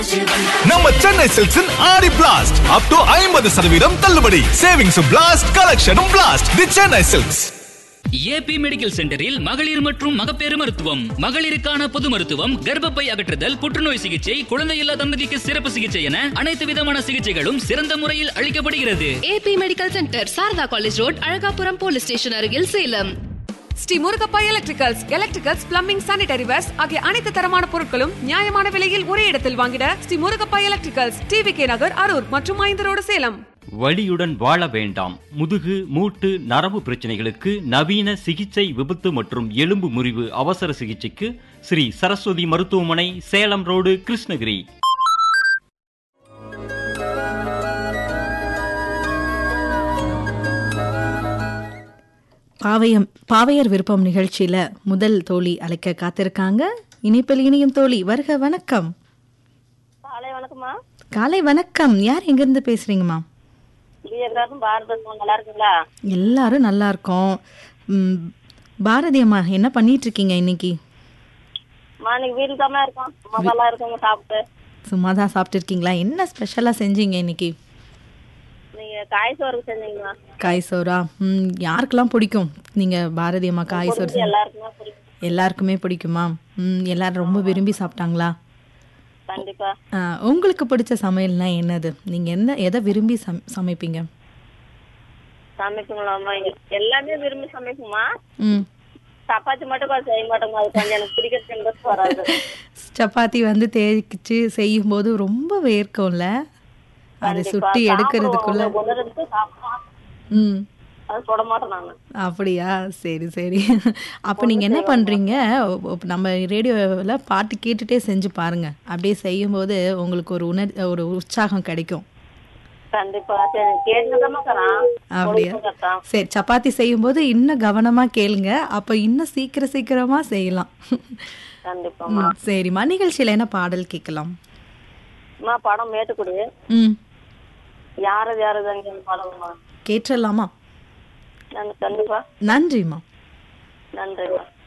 நம்ம சென்னை சில்க்ஸின் ஆடி blast up to ஐம்பது சதவீதம் தள்ளுபடி சேவிங்ஸும் பிளாஸ்ட் கலெக்ஷனும் blast the Chennai silks A B medical சென்டரில் மகளிர் மற்றும் மகப்பேறு மருத்துவம் மகளிருக்கான பொது மருத்துவம் கர்ப்பப்பை அகற்றுதல் புற்றுநோய் சிகிச்சை குழந்தையில்லா தம்பதிக்கு சிறப்பு சிகிச்சை என அனைத்து விதமான சிகிச்சைகளும் சிறந்த முறையில் அளிக்கப்படுகிறது A B medical centre Sharada college road Azhagapuram police station அருகில் Salem Sri Murugappa electricals electricals plumbing sanitary wares ஆகிய அனைத்து தரமான பொருட்களும் நியாயமான விலையில் ஒரே இடத்தில் வாங்கிட Sri Murugappa electricals TV K Nagar Arur மற்றும் ஐந்து ரோடு சேலம் வலியுடன் வாழ வேண்டாம் முதுகு மூட்டு நரம்பு பிரச்சனைகளுக்கு நவீன சிகிச்சை விபத்து மற்றும் எலும்பு முறிவு அவசர சிகிச்சைக்கு ஸ்ரீ சரஸ்வதி மருத்துவமனை சேலம் ரோடு கிருஷ்ணகிரி பாவையம் பாவையர் விருப்பம் நிகழ்ச்சியில முதல் தோழி அழைக்க காத்திருக்காங்க இணைப்பில் இணையும் தோழி வருக வணக்கம் காலை வணக்கம்மா காலை வணக்கம் யார் எங்கிருந்து பேசுறீங்கம்மா இது எல்லாருக்கும் பாரத நல்லா இருக்குங்களா எல்லாரும் நல்லா இருக்கோம் ம், பாரதி அம்மா என்ன பண்ணிட்டு இருக்கீங்க இன்னைக்கு அம்மா இன்னைக்கு வீட்டில் தான் இருக்கோம் மசாலா இருக்கோங்க சாப்பிட்டு சும்மா தான் சாப்பிட்டு இருக்கீங்களா என்ன ஸ்பெஷலா செஞ்சீங்க இன்னைக்கு நீங்க காய் சோறு செஞ்சீங்களா காய் சோறா ம் யாருக்கெல்லாம் பிடிக்கும் நீங்க பாரதி அம்மா காய் சோறு செஞ்ச- எல்லாருக்குமே பிடிக்கும் எல்லாருக்குமே பிடிக்குமா ம் எல்லாரும் ரொம்ப விரும்பி சாப்பிட்டாங்களா கண்டிப்பா ஆ, உங்களுக்கு பிடிச்ச சமையல்னா என்னது நீங்க என்ன எதை விரும்பி சம்- சமைப்பீங்க சமைக்குங்களாம்மா எல்லாமே விரும்பி சமைக்குமா ம் சப்பாத்தி மட்டும் கொஞ்சம் செய்ய மாட்டோமா அது கொஞ்சம் எனக்கு பிடிக்கிறது இன்ட்ரெஸ்ட் வராது சப்பாத்தி வந்து தேய்ச்சி செய்யும்போது ரொம்ப வேர்க்கும்ல அதை சுட்டி எடுக்கிறதுக்குள்ள ஒன்று ரெண்டு சாப்பிடுவோம் ம் அது சுட மாட்டோம் நாங்க அப்படியா சரி சரி அப்போ நீங்கள் என்ன பண்ணுறீங்க நம்ம ரேடியோவில் பாட்டு கேட்டுட்டே செஞ்சு பாருங்க அப்படியே செய்யும்போது உங்களுக்கு ஒரு உணர் ஒரு உற்சாகம் கிடைக்கும் கண்டிப்பா சரி கேட்டுதான் தரான் அப்படியா சரி சப்பாத்தி செய்யும்போது இன்னும் கவனமாக கேளுங்க அப்போ இன்னும் சீக்கிரம் சீக்கிரமாக செய்யலாம் கண்டிப்பாம்மா ம், சரிம்மா நிகழ்ச்சியில் என்ன பாடல் கேட்கலாம் அம்மா படம் மேட்டுக்குடி ம் யாரது யாரது அங்கே படம்மா கேட்டுடலாமா நான் கண்டிப்பா நன்றிம்மா நன்றிம்மா